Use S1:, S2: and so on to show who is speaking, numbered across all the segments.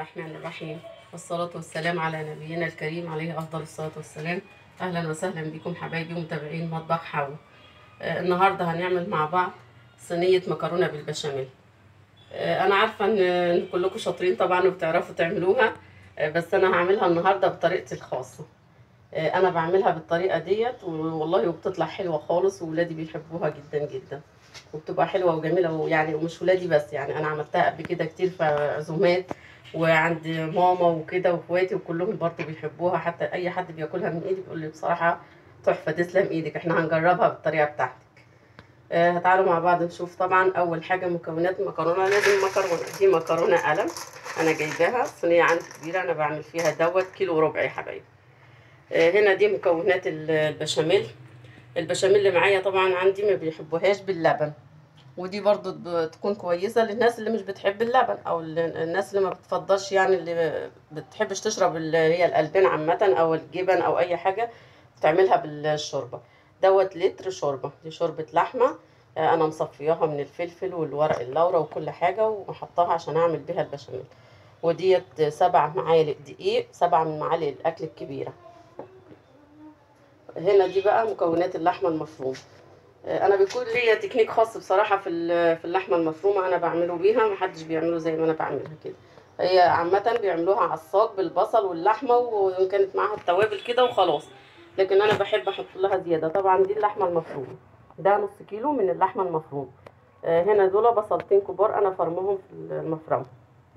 S1: الرحمن الرحيم والصلاة والسلام على نبينا الكريم عليه أفضل الصلاة والسلام أهلا وسهلا بكم حبايبي متابعين مطبخ حوا آه، النهاردة هنعمل مع بعض صينية مكرونة بالبشاميل آه، أنا عارفة إن إن كلكم شاطرين طبعا وبتعرفوا تعملوها آه، بس أنا هعملها النهاردة بطريقتي الخاصة آه، أنا بعملها بالطريقة ديت والله وبتطلع حلوة خالص وولادي بيحبوها جدا جدا وبتبقى حلوة وجميلة ويعني ومش ولادي بس يعني أنا عملتها قبل كده كتير في عزومات وعند ماما وكده واخواتي وكلهم برضه بيحبوها حتى اي حد بياكلها من ايدي بيقول لي بصراحه تحفه تسلم ايدك احنا هنجربها بالطريقه بتاعتك آه تعالوا مع بعض نشوف طبعا اول حاجه مكونات المكرونه لازم مكرونه دي مكرونه قلم انا جايباها صينيه عندي كبيره انا بعمل فيها دوت كيلو وربع يا حبايبي آه هنا دي مكونات البشاميل البشاميل اللي معايا طبعا عندي ما بيحبوهاش باللبن ودي برضو بتكون كويسة للناس اللي مش بتحب اللبن أو الناس اللي ما بتفضلش يعني اللي بتحبش تشرب اللي هي الألبان عامة أو الجبن أو أي حاجة بتعملها بالشوربة دوت لتر شوربة دي شوربة لحمة أنا مصفياها من الفلفل والورق اللورا وكل حاجة ومحطاها عشان أعمل بيها البشاميل وديت سبع معالق دقيق سبع من معالق الأكل الكبيرة هنا دي بقى مكونات اللحمة المفرومة انا بيكون ليا تكنيك خاص بصراحه في في اللحمه المفرومه انا بعمله بيها محدش بيعمله زي ما انا بعملها كده هي عامه بيعملوها على الصاج بالبصل واللحمه وان كانت معاها التوابل كده وخلاص لكن انا بحب احط لها زياده طبعا دي اللحمه المفرومه ده نص كيلو من اللحمه المفرومه هنا دول بصلتين كبار انا فرمهم في المفرمه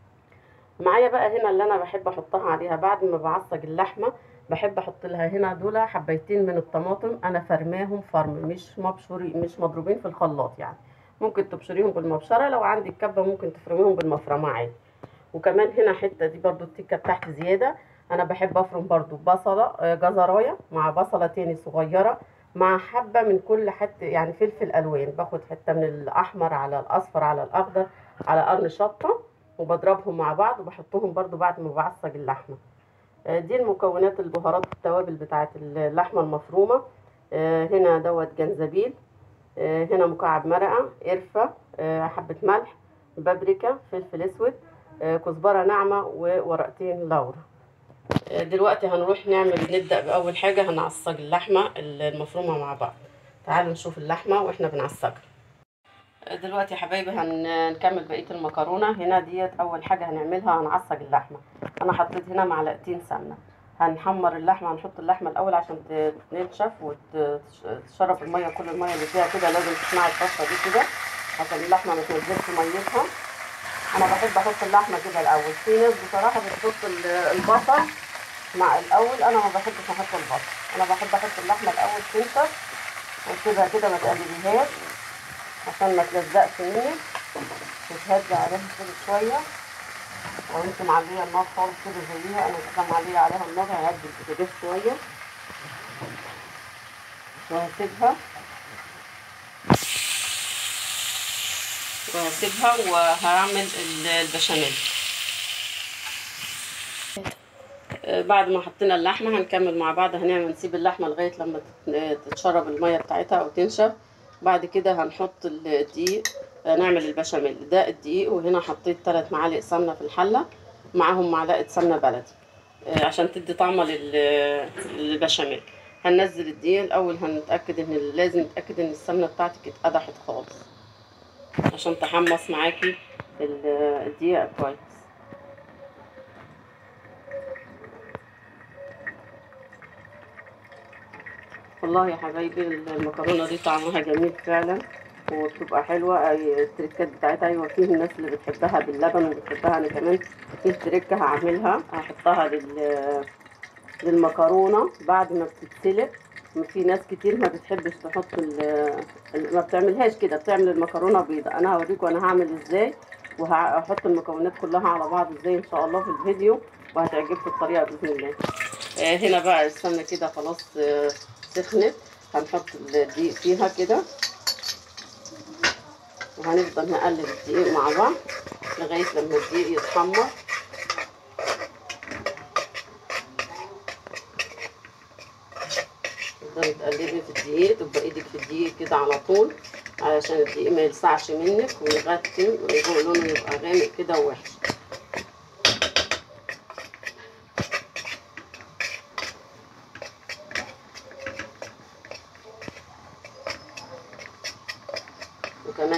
S1: معايا بقى هنا اللي انا بحب احطها عليها بعد ما بعصج اللحمه بحب احط لها هنا دول حبيتين من الطماطم انا فرماهم فرم مش مبشوري مش مضروبين في الخلاط يعني ممكن تبشريهم بالمبشره لو عندك كبه ممكن تفرميهم بالمفرمه عادي وكمان هنا حته دي برضو التكه بتاعتي زياده انا بحب افرم برضو بصله جزرايه مع بصله تاني صغيره مع حبه من كل حته يعني فلفل الوان باخد حته من الاحمر على الاصفر على الاخضر على قرن شطه وبضربهم مع بعض وبحطهم برضو بعد ما بعصج اللحمه دي المكونات البهارات والتوابل بتاعت اللحمه المفرومه هنا دوت جنزبيل هنا مكعب مرقه قرفه حبه ملح بابريكا فلفل اسود كزبره ناعمه وورقتين لورا دلوقتي هنروح نعمل نبدا باول حاجه هنعصج اللحمه المفرومه مع بعض تعالوا نشوف اللحمه واحنا بنعصجها دلوقتي يا حبايبي هنكمل بقيه المكرونه هنا ديت اول حاجه هنعملها هنعصج اللحمه انا حطيت هنا معلقتين سمنه هنحمر اللحمه هنحط اللحمه الاول عشان تنشف وتشرب الميه كل الميه اللي فيها كده لازم تسمعي الطشه دي كده عشان اللحمه ما تنزلش ميتها انا بحب احط اللحمه كده الاول في ناس بصراحه بتحط البصل مع الاول انا ما بحبش احط البصل انا بحب احط اللحمه الاول تنشف وتسيبها كده ما تقلبيهاش عشان ما تلزقش منك وتهدي عليها كده شويه لو انت معليه النار خالص كده زيها انا كده معليه عليها النار ههدي البوتاجاز شويه وهسيبها وهسيبها وهعمل البشاميل بعد ما حطينا اللحمه هنكمل مع بعض هنعمل نسيب اللحمه لغايه لما تتشرب الميه بتاعتها او تنشف بعد كده هنحط الدقيق نعمل البشاميل ده الدقيق وهنا حطيت 3 معالق سمنه في الحله معاهم معلقه سمنه بلدي عشان تدي طعمه للبشاميل هننزل الدقيق الاول هنتاكد ان لازم نتاكد ان السمنه بتاعتك اتقدحت خالص عشان تحمص معاكي الدقيق كويس والله يا حبايبي المكرونه دي طعمها جميل فعلا وبتبقى حلوه التريكات بتاعتها ايوه فيه الناس اللي بتحبها باللبن وبتحبها انا كمان في تريكه هعملها هحطها لل للمكرونه بعد ما بتتسلق في ناس كتير ما بتحبش تحط ما بتعملهاش كده بتعمل المكرونه بيضه انا هوريكم انا هعمل ازاي وهحط المكونات كلها على بعض ازاي ان شاء الله في الفيديو وهتعجبكم الطريقه باذن الله هنا بقى السمنه كده خلاص سخنت هنحط الدقيق فيها كده وهنفضل نقلب الدقيق مع بعض لغايه لما الدقيق يتحمر تفضلي تقلبي في الدقيق تبقى ايدك في الدقيق كده على طول علشان الدقيق ما يلسعش منك ويغطي ويبقى لونه يبقى غامق كده ووحش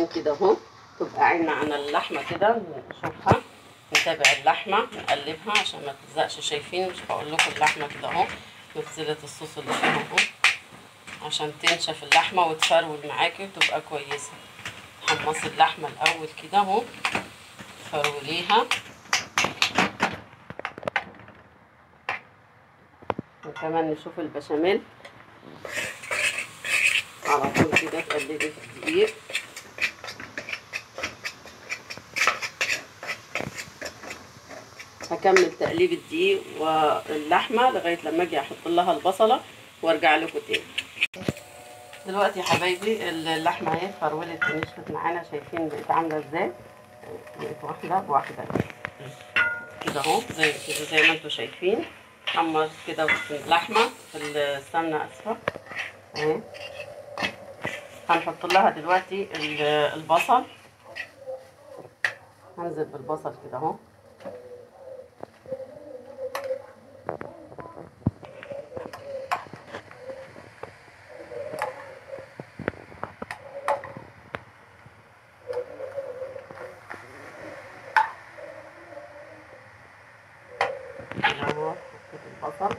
S1: كده اهو تبقى عيننا على اللحمه كده نشوفها نتابع اللحمه نقلبها عشان ما تلزقش شايفين مش بقول لكم اللحمه كده اهو نزلت الصوص اللي فيها اهو عشان تنشف اللحمه وتفرول معاكي وتبقى كويسه حمصي اللحمه الاول كده اهو فروليها وكمان نشوف البشاميل على طول كده تقلبي في الدقيق هكمل تقليب الدقيق واللحمه لغايه لما اجي احط لها البصله وارجع لكم تاني دلوقتي يا حبايبي اللحمه اهي فرولت ونشفت معانا شايفين بقت عامله ازاي بقت واحده بواحده كده اهو زي كده زي ما انتم شايفين حمر كده اللحمه في السمنه اسفه اهي هنحط لها دلوقتي البصل هنزل بالبصل كده اهو اهو حطيت البصل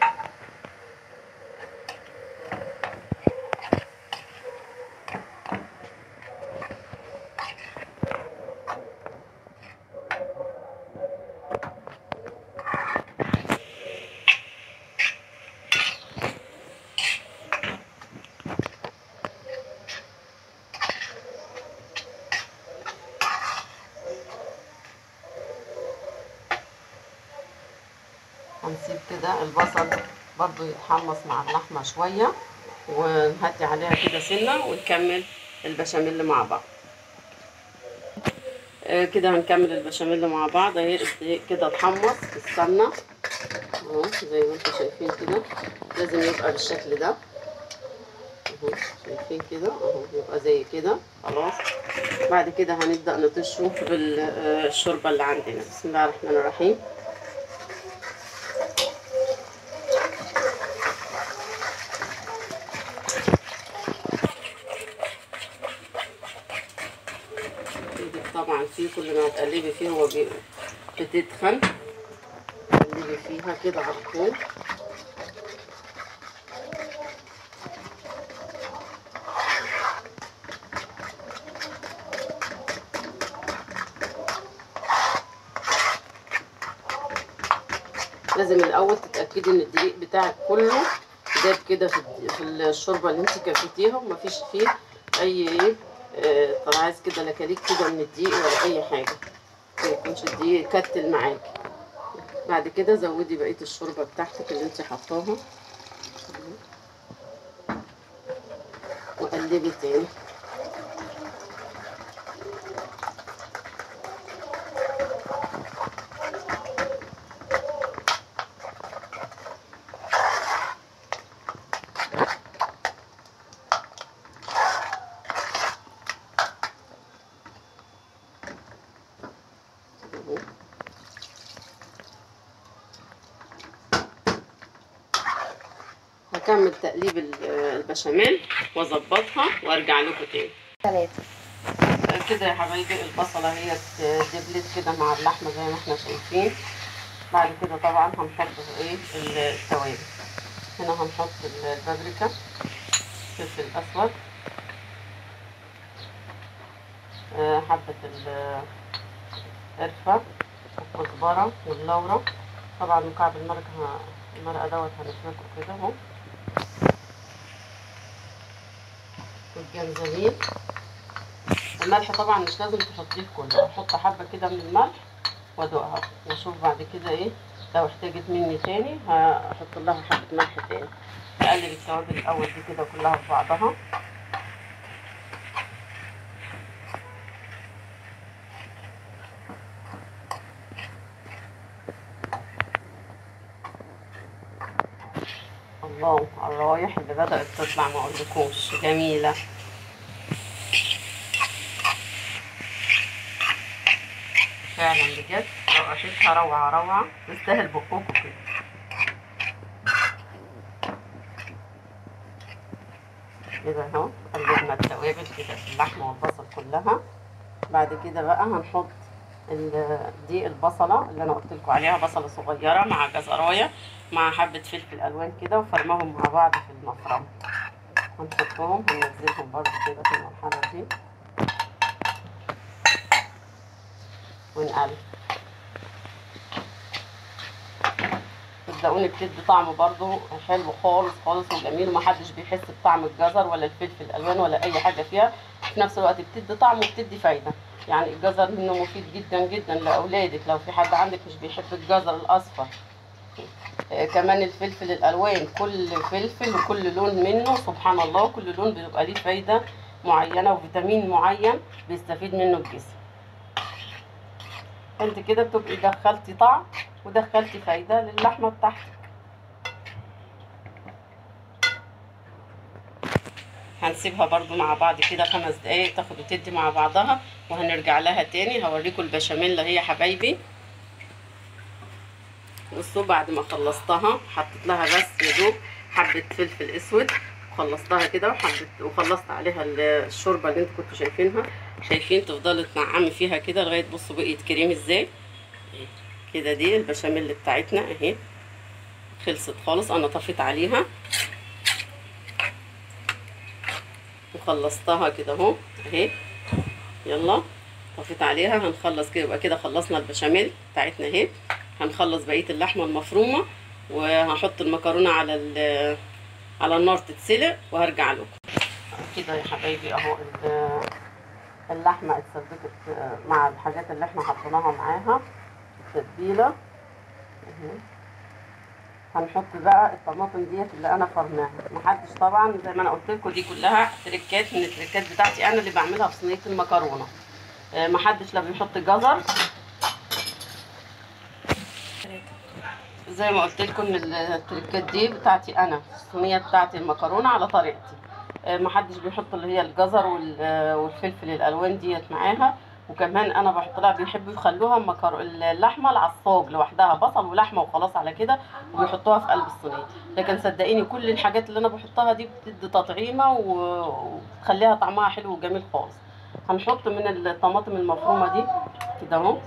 S1: هنسيب كده البصل برضو يتحمص مع اللحمة شوية ونهدي عليها كده سنة ونكمل البشاميل مع بعض آه كده هنكمل البشاميل مع بعض اهي كده اتحمص في السمنة اهو زي ما انتم شايفين كده لازم يبقى بالشكل ده اهو شايفين كده اهو يبقى زي كده خلاص بعد كده هنبدأ نطشه بالشوربة اللي عندنا بسم الله الرحمن الرحيم طبعا فيه كل ما تقلبي فيه هو بتتخن تقلبي فيها كده على طول لازم الاول تتاكدي ان الدقيق بتاعك كله داب كده في الشوربه اللي انت كفتيها ومفيش فيه اي ايه طلعت كده لكاليك كده من الدقيق ولا اي حاجه ما يكونش الدقيق كتل معاكي بعد كده زودي بقيه الشوربه بتاعتك اللي انت حطاها وقلبي تاني هكمل تقليب البشاميل واظبطها وارجع لكم تاني
S2: ثلاثة
S1: كده يا حبايبي البصله هي دبلت كده مع اللحمه زي ما احنا شايفين بعد كده طبعا هنحط ايه التوابل هنا هنحط البابريكا الفلفل الاسود آه، حبه القرفه والكزبره واللورة طبعا مكعب المرقه المرقه دوت هنفركه كده اهو والجنزبيل الملح طبعا مش لازم تحطيه كله هحط حبه كده من الملح وادوقها واشوف بعد كده ايه لو احتاجت مني تاني هحط لها حبه ملح تاني اقلب التوابل الاول دي كده كلها في بعضها الله على الرايح اللي بدأت تطلع ما اقولكوش جميلة فعلا بجد رقشتها روعة روعة تستاهل بقكم كده كده اهو قلبنا التوابل كده في اللحمه والبصل كلها بعد كده بقى هنحط ال- دي البصله اللي انا قلت لكم عليها بصله صغيره مع جزرايه مع حبه فلفل الوان كده وفرمهم مع بعض في المفرمه هنحطهم هننزلهم برضو كده في المرحله دي ونقلب صدقوني بتدي طعم برضو حلو خالص خالص وجميل ومحدش بيحس بطعم الجزر ولا الفلفل الالوان ولا اي حاجه فيها في نفس الوقت بتدي طعم وبتدي فايده يعني الجزر منه مفيد جدا جدا لاولادك لو في حد عندك مش بيحب الجزر الاصفر آه، كمان الفلفل الالوان كل فلفل وكل لون منه سبحان الله كل لون بيبقى ليه فايده معينه وفيتامين معين بيستفيد منه الجسم انت كده بتبقي دخلتي طعم ودخلتي فايده للحمه بتاعتك هنسيبها برضو مع بعض كده خمس دقايق تاخد وتدي مع بعضها وهنرجع لها تاني هوريكم البشاميل اللي هي حبايبي بصوا بعد ما خلصتها حطيت لها بس يا دوب حبه فلفل اسود خلصتها كده وحبت وخلصت عليها ال- الشوربه اللي انتوا كنتوا شايفينها شايفين تفضلي تنعمي فيها كده لغايه بصوا بقيت كريم ازاي اهي. كده دي البشاميل بتاعتنا اهي خلصت خالص انا طفيت عليها وخلصتها كده اهو اهي يلا طفيت عليها هنخلص كده يبقى كده خلصنا البشاميل بتاعتنا اهي هنخلص بقيه اللحمه المفرومه وهحط المكرونه على ال- على النار تتسلق وهرجع لكم كده يا حبايبي اهو ال- اللحمه اتسبكت مع الحاجات اللي احنا حطيناها معاها التتبيله اهي هنحط بقى الطماطم ديت اللي انا فرناها محدش طبعا زي ما انا قلت لكم دي كلها تريكات من التريكات بتاعتي انا اللي بعملها في صينيه المكرونه آه، محدش لا بيحط جزر زي ما قلت لكم ان التريكات دي بتاعتي انا الصينيه بتاعتي المكرونه على طريقتي آه، محدش بيحط اللي هي الجزر وال- آه، والفلفل الالوان ديت معاها وكمان انا بحط لها بيحبوا يخلوها مكر... اللحمه العصاج لوحدها بصل ولحمه وخلاص على كده وبيحطوها في قلب الصينيه لكن صدقيني كل الحاجات اللي انا بحطها دي بتدي تطعيمه و- وتخليها طعمها حلو وجميل خالص هنحط من الطماطم المفرومه دي كده اهو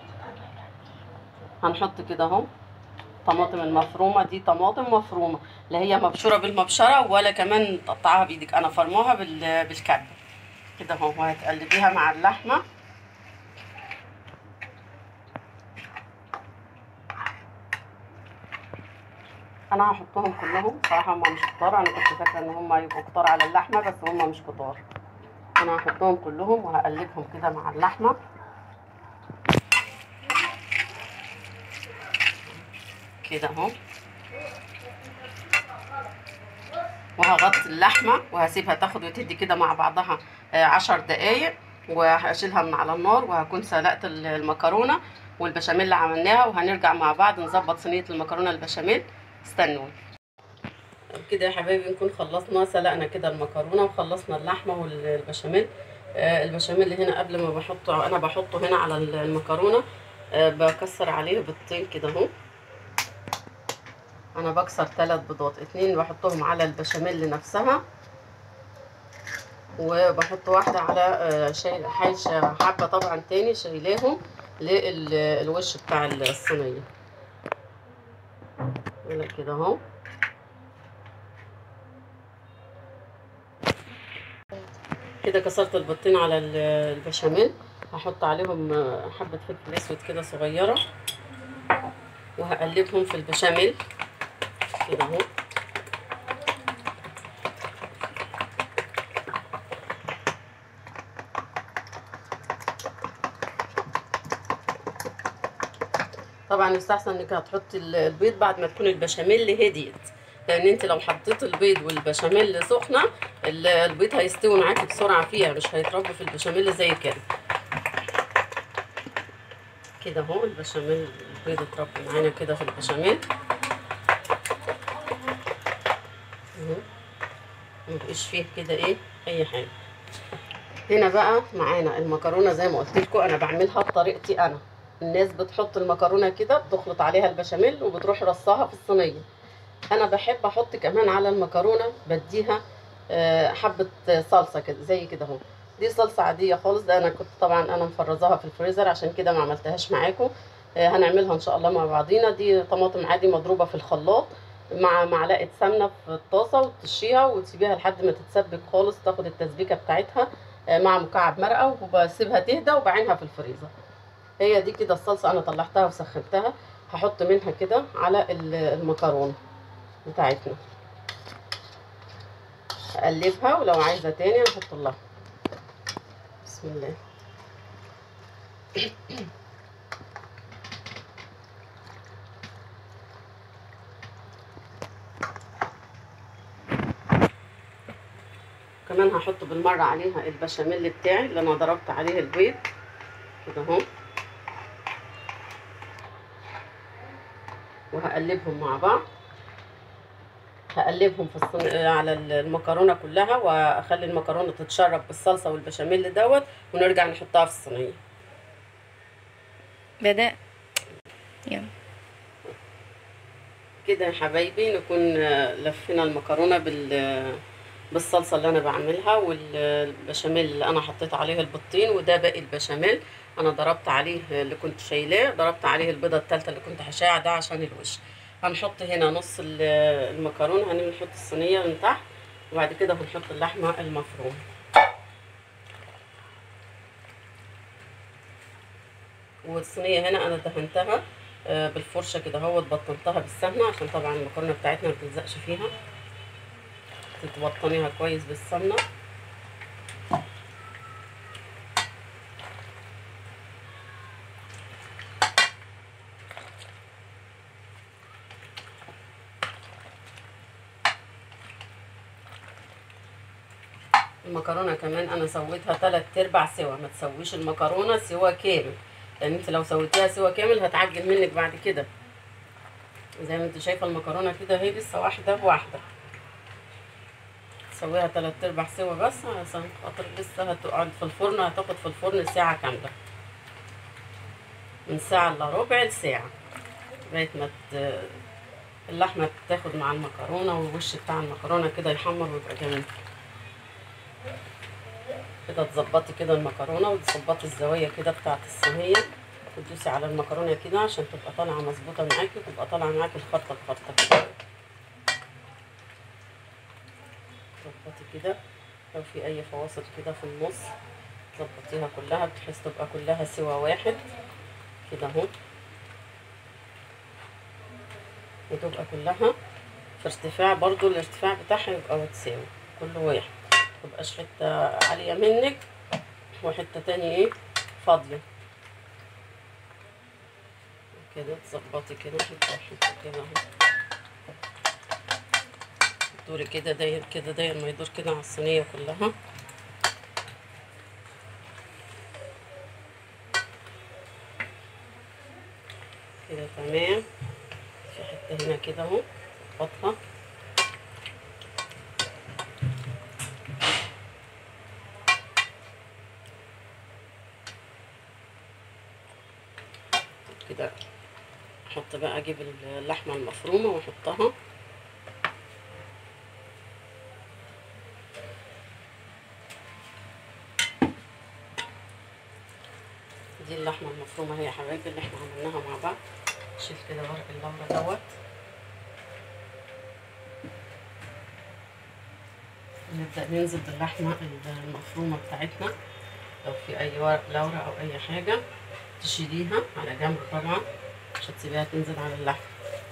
S1: هنحط كده اهو طماطم المفرومه دي طماطم مفرومه لا هي مبشوره بالمبشره ولا كمان تقطعها بايدك انا فرموها بال... بالكبه كده اهو وهتقلبيها مع اللحمه انا هحطهم كلهم صراحه هم مش كتار انا كنت فاكره ان هم يبقوا كتار على اللحمه بس هم مش كتار انا هحطهم كلهم وهقلبهم كده مع اللحمه كده اهو وهغطي اللحمه وهسيبها تاخد وتدي كده مع بعضها آه، عشر دقايق وهشيلها من على النار وهكون سلقت ال- المكرونه والبشاميل اللي عملناها وهنرجع مع بعض نظبط صينيه المكرونه البشاميل استنوني كده يا حبايبي نكون خلصنا سلقنا كده المكرونه وخلصنا اللحمه والبشاميل آه، البشاميل هنا قبل ما بحطه انا بحطه هنا على المكرونه آه، بكسر عليه بيضتين كده اهو انا بكسر ثلاث بيضات اتنين بحطهم على البشاميل نفسها وبحط واحدة على آه، شايل حايشة حبة طبعا تاني شايلاهم للوش بتاع الصينية يلا كده اهو كده كسرت البيضتين على ال- البشاميل هحط عليهم آه، حبة فلفل اسود كده صغيرة وهقلبهم في البشاميل كده اهو طبعا يستحسن انك هتحطي ال- البيض بعد ما تكون البشاميل هديت لان انت لو حطيت البيض والبشاميل سخنه ال- البيض هيستوي معاكي بسرعه فيها مش هيتربى في البشاميل زي كده كده اهو البشاميل البيض اتربى معانا كده في البشاميل اهو مبقاش فيه كده ايه اي حاجه هنا بقى معانا المكرونه زي ما قلت لكم انا بعملها بطريقتي انا الناس بتحط المكرونه كده بتخلط عليها البشاميل وبتروح رصاها في الصينيه انا بحب احط كمان على المكرونه بديها آه، حبه صلصه كده زي كده اهو دي صلصه عاديه خالص ده انا كنت طبعا انا مفرزاها في الفريزر عشان كده ما عملتهاش معاكم آه، هنعملها ان شاء الله مع بعضينا دي طماطم عادي مضروبه في الخلاط مع معلقه سمنه في الطاسه وتشيها وتسيبيها لحد ما تتسبك خالص تاخد التسبيكه بتاعتها آه، مع مكعب مرقه وبسيبها تهدى وبعينها في الفريزر هي دي كده الصلصه انا طلعتها وسخنتها هحط منها كده على ال- المكرونه بتاعتنا اقلبها ولو عايزه تاني احط لها بسم الله كمان هحط بالمره عليها البشاميل بتاعي اللي انا ضربت عليه البيض كده اهو وهقلبهم مع بعض هقلبهم في الصن... على المكرونه كلها واخلي المكرونه تتشرب بالصلصه والبشاميل دوت ونرجع نحطها في الصينيه
S2: بدأ يلا
S1: كده يا حبايبي نكون آه، لفينا المكرونه بال بالصلصه اللي انا بعملها والبشاميل اللي انا حطيت عليه البطين وده باقي البشاميل انا ضربت عليه اللي كنت شايلاه ضربت عليه البيضه الثالثه اللي كنت هشاع ده عشان الوش هنحط هنا نص ال- المكرونه هنحط الصينيه من تحت وبعد كده هنحط اللحمه المفرومه والصينيه هنا انا دهنتها آه، بالفرشه كده اهوت بطنتها بالسمنه عشان طبعا المكرونه بتاعتنا ما تلزقش فيها تتبطنيها كويس بالسمنه المكرونه كمان انا سويتها تلات ارباع سوا ما تسويش المكرونه سوا كامل لان انت لو سويتيها سوا كامل هتعجن منك بعد كده زي ما انت شايفه المكرونه كده اهي لسه واحده بواحده تسويها تلات ارباع سوا بس عشان خاطر لسه هتقعد في الفرن هتاخد في الفرن ساعه كامله من ساعه الا ربع لساعه لغايه ما ت- اللحمه تاخد مع المكرونه والوش بتاع المكرونه كده يحمر ويبقى جميل كده تظبطي كده المكرونه وتظبطي الزوايا كده بتاعت الصينيه وتدوسي على المكرونه كده عشان تبقى طالعه مظبوطه معاكي وتبقى طالعه معاكي الخرطه الخرطه كده تظبطي كده لو في اي فواصل كده في النص تظبطيها كلها بحيث تبقى كلها سوا واحد كده اهو وتبقى كلها في ارتفاع برضو الارتفاع بتاعها يبقى متساوي كل واحد متبقاش حتة عالية منك وحتة تانية ايه فاضية كده تظبطي كده حتة حتة كده اهو دوري كده داير كده داير ما يدور كده على الصينية كلها كده تمام في حتة هنا كده اهو اظبطها كده احط بقى اجيب اللحمه المفرومه واحطها دي اللحمه المفرومه هي يا حبايبي اللي احنا عملناها مع بعض شيل كده ورق اللورة دوت نبدأ ننزل باللحمة المفرومة بتاعتنا لو في أي ورق لورا أو أي حاجة تشيليها على جنب طبعا مش هتسيبيها تنزل على اللحمة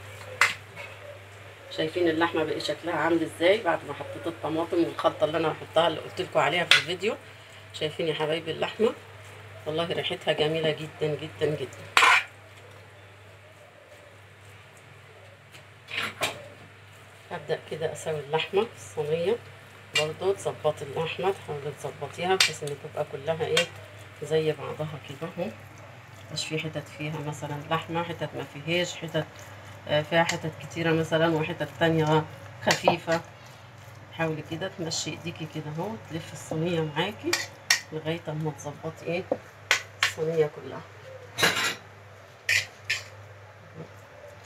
S1: شايفين اللحمة بقى شكلها عامل ازاي بعد ما حطيت الطماطم والخلطة اللي انا هحطها اللي قلت لكم عليها في الفيديو شايفين يا حبايبي اللحمة والله ريحتها جميلة جدا جدا جدا هبدأ كده اسوي اللحمة في الصينية برضو تظبطي اللحمة تحاولي تظبطيها بحيث ان تبقى كلها ايه زي بعضها كده اهو مش في حتت فيها مثلا لحمة حتت ما فيهاش حتت آه، فيها حتت كتيرة مثلا وحتت تانية خفيفة حاولي كده تمشي ايديكي كده اهو تلفي الصينية معاكي لغاية اما تظبطي ايه الصينية كلها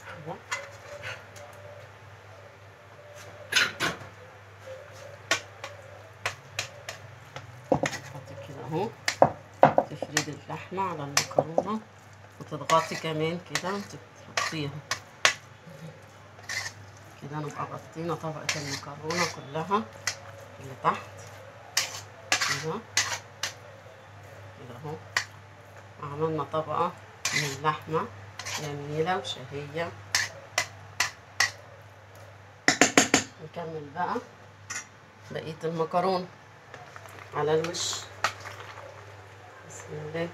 S1: كده. اهو تفردي اللحمة على المكرونة وتضغطي كمان كده تحطيها كده نبقى غطينا طبقة المكرونة كلها اللي تحت كده كده اهو عملنا طبقة من اللحمة جميلة وشهية نكمل بقى بقية المكرونة على الوش بسم الله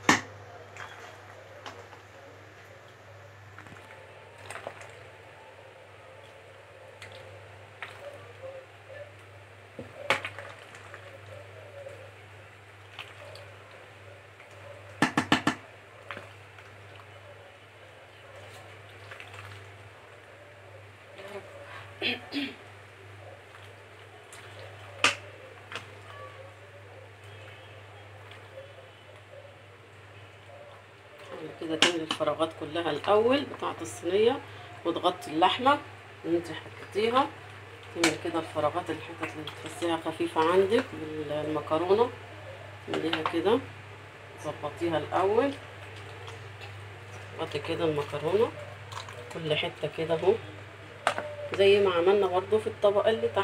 S1: كده تملي الفراغات كلها الاول بتاعه الصينيه وتغطي اللحمه اللي انت حطيتيها تملي كده الفراغات الحتت اللي تحسيها خفيفه عندك بالمكرونه تمليها كده ظبطيها الاول ظبطي كده المكرونه كل حته كده اهو زي ما عملنا برضو في الطبقه اللي تحت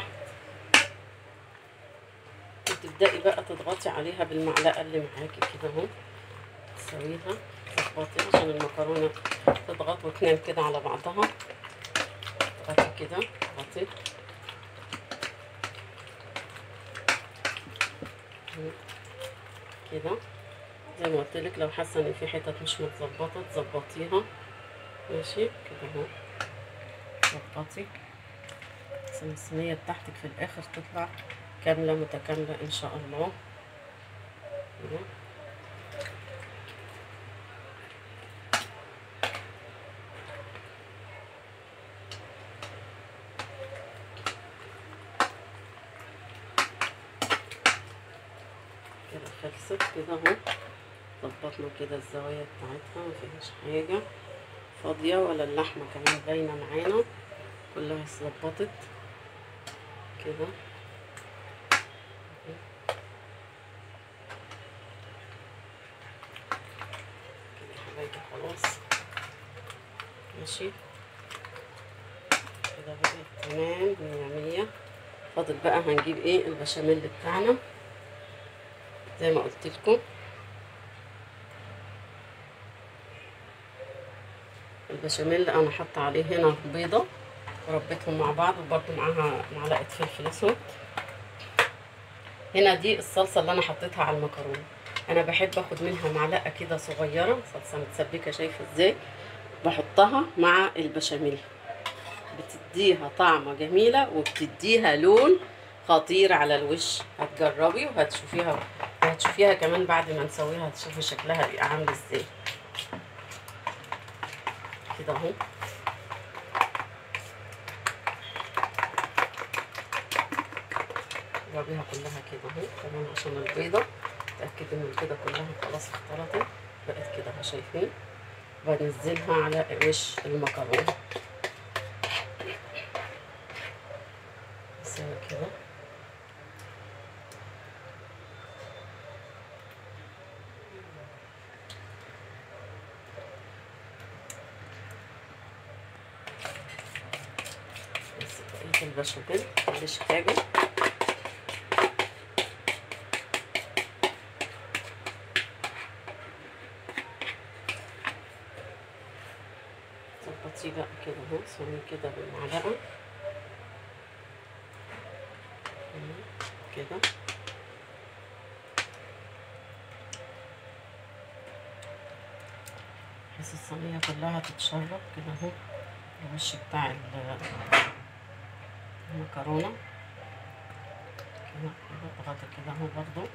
S1: وتبدأي بقى تضغطي عليها بالمعلقه اللي معاكي كده اهو تسويها تظبطي عشان المكرونه تضغط وتنام كده على بعضها اضغطي كده اضغطي كده زي ما قلت لك لو حاسه ان في حتت مش متظبطه تظبطيها ماشي كده اهو ظبطي عشان الصينيه بتاعتك في الاخر تطلع كامله متكامله ان شاء الله كده كده خلصت كده اهو ظبطنا كده الزوايا بتاعتها مفيهاش حاجة فاضية ولا اللحمة كمان باينة معانا كلها اتظبطت كده كده يا حبايبي خلاص ماشي كده بقت تمام مية مية فاضل بقى هنجيب ايه البشاميل بتاعنا زي ما قلت لكم البشاميل انا حاطه عليه هنا بيضه وربيتهم مع بعض وبرده معاها معلقه فلفل اسود هنا دي الصلصه اللي انا حطيتها على المكرونه انا بحب اخد منها معلقه كده صغيره صلصه متسبكه شايفه ازاي بحطها مع البشاميل بتديها طعمه جميله وبتديها لون خطير على الوش هتجربي وهتشوفيها هتشوفيها كمان بعد ما نسويها هتشوفي شكلها بيبقى عامل ازاي كده اهو جربيها كلها كده اهو كمان عشان البيضة تأكدي ان البيضة كلها خلاص اختلطت بقت كده اهو شايفين بنزلها على وش المكرونة نسوي كده بس بقية البشاميل مفيش حاجة ظبطيه بقى كده اهو سويه كده بالمعلقة مم، كده بحيث الصينية كلها تتشرب كده اهو الوش بتاع ال- المكرونة كده كده اضغطي كده اهو برضو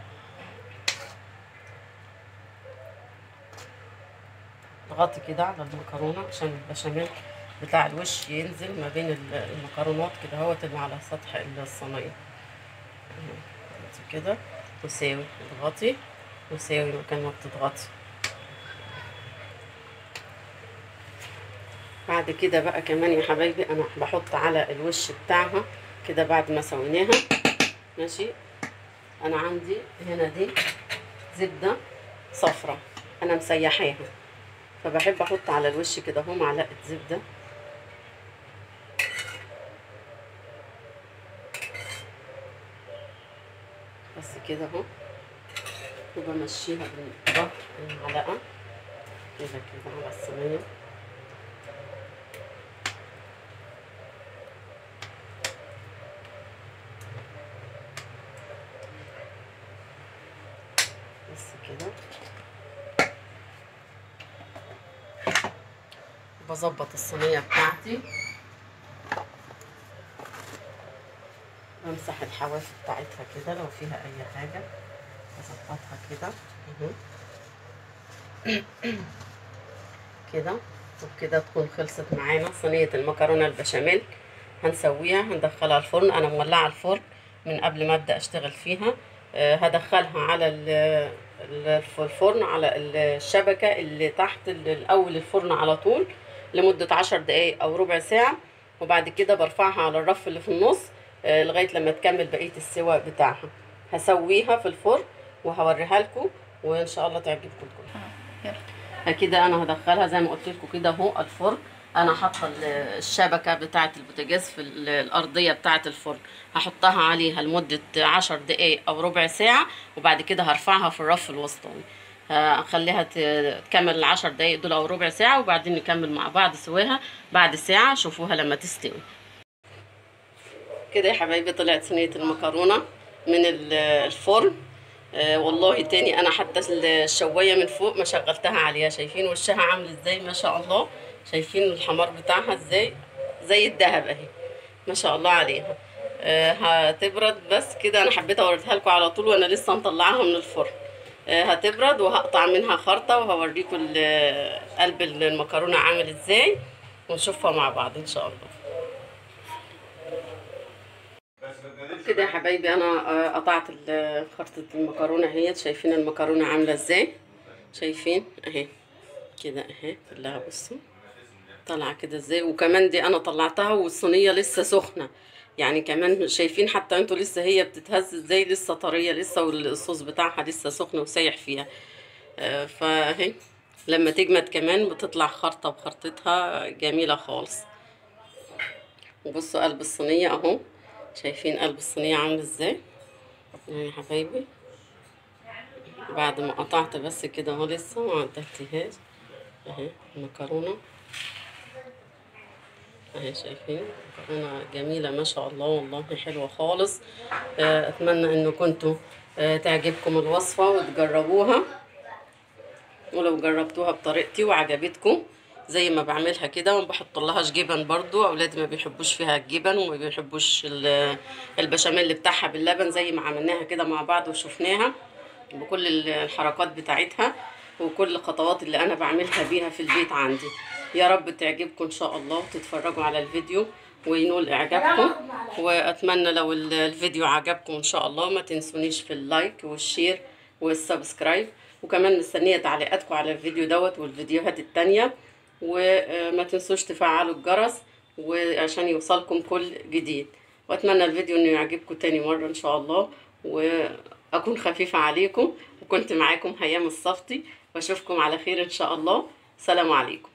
S1: اضغطي كده على المكرونة عشان البشاميل بتاع الوش ينزل ما بين ال- المكرونات كده اهوت اللي على سطح الصينية اهو، اضغطي كده وساوي اضغطي وساوي مكان ما بتضغطي بعد كده بقى كمان يا حبايبي انا بحط على الوش بتاعها كده بعد ما سويناها ماشي انا عندي هنا دي زبده صفرة انا مسيحاها فبحب احط على الوش كده اهو معلقه زبده بس كده اهو وبمشيها بظهر المعلقه كده كده على الصينيه بس كده بظبط الصينيه بتاعتي بمسح الحواف بتاعتها كده لو فيها اي حاجه بظبطها كده اهو كده وبكده تكون خلصت معانا صينيه المكرونه البشاميل هنسويها هندخلها الفرن انا مولعه الفرن من قبل ما ابدا اشتغل فيها آه، هدخلها على ال- ال- الفرن على الشبكه اللي تحت ال- الاول الفرن على طول لمده عشر دقايق او ربع ساعه وبعد كده برفعها على الرف اللي في النص آه، لغايه لما تكمل بقيه السوا بتاعها هسويها في الفرن وهوريها لكم وان شاء الله تعجبكم الكل
S2: اه يلا
S1: كده انا هدخلها زي ما قلت لكم كده اهو الفرن انا حاطه ال- الشبكه بتاعه البوتاجاز في ال- الارضيه بتاعه الفرن هحطها عليها لمده عشر دقايق او ربع ساعه وبعد كده هرفعها في الرف الوسطاني هخليها ت- تكمل العشر دقايق دول او ربع ساعه وبعدين نكمل مع بعض سواها بعد ساعه شوفوها لما تستوي كده يا حبايبي طلعت صينيه المكرونه من ال- الفرن آه والله تاني انا حتى الشوايه من فوق ما شغلتها عليها شايفين وشها عامل ازاي ما شاء الله شايفين الحمار بتاعها ازاي زي الذهب اهي ما شاء الله عليها آه هتبرد بس كده انا حبيت اوريها لكم على طول وانا لسه مطلعاها من الفرن آه هتبرد وهقطع منها خرطه وهوريكم ال- قلب المكرونه عامل ازاي ونشوفها مع بعض ان شاء الله كده يا حبايبي انا آه، قطعت ال- خرطة المكرونة اهي شايفين المكرونة عاملة ازاي شايفين اهي كده اهي كلها بصوا طالعة كده ازاي وكمان دي انا طلعتها والصينية لسه سخنة يعني كمان شايفين حتى انتوا لسه هي بتتهز ازاي لسه طرية لسه والصوص بتاعها لسه سخن وسايح فيها آه، فاهي لما تجمد كمان بتطلع خرطة بخرطتها جميلة خالص وبصوا قلب الصينية اهو شايفين قلب الصينية عامل ازاي اهي يا حبايبي بعد ما قطعت بس كده اهو لسه ما عدلتهاش اهي المكرونة اهي شايفين مكرونة جميلة ما شاء الله والله حلوة خالص آه، اتمنى ان كنتوا آه، تعجبكم الوصفة وتجربوها ولو جربتوها بطريقتي وعجبتكم زي ما بعملها كده وما بحط لهاش جبن برضو اولادي ما بيحبوش فيها الجبن وما بيحبوش ال- البشاميل بتاعها باللبن زي ما عملناها كده مع بعض وشفناها بكل ال- الحركات بتاعتها وكل الخطوات اللي انا بعملها بيها في البيت عندي يا رب تعجبكم ان شاء الله وتتفرجوا على الفيديو وينول اعجابكم واتمنى لو ال- الفيديو عجبكم ان شاء الله ما تنسونيش في اللايك والشير والسبسكرايب وكمان مستنيه تعليقاتكم على الفيديو دوت والفيديوهات التانية وما تنسوش تفعلوا الجرس وعشان يوصلكم كل جديد واتمنى الفيديو انه يعجبكم تاني مره ان شاء الله واكون خفيفه عليكم وكنت معاكم هيام الصفتي واشوفكم على خير ان شاء الله سلام عليكم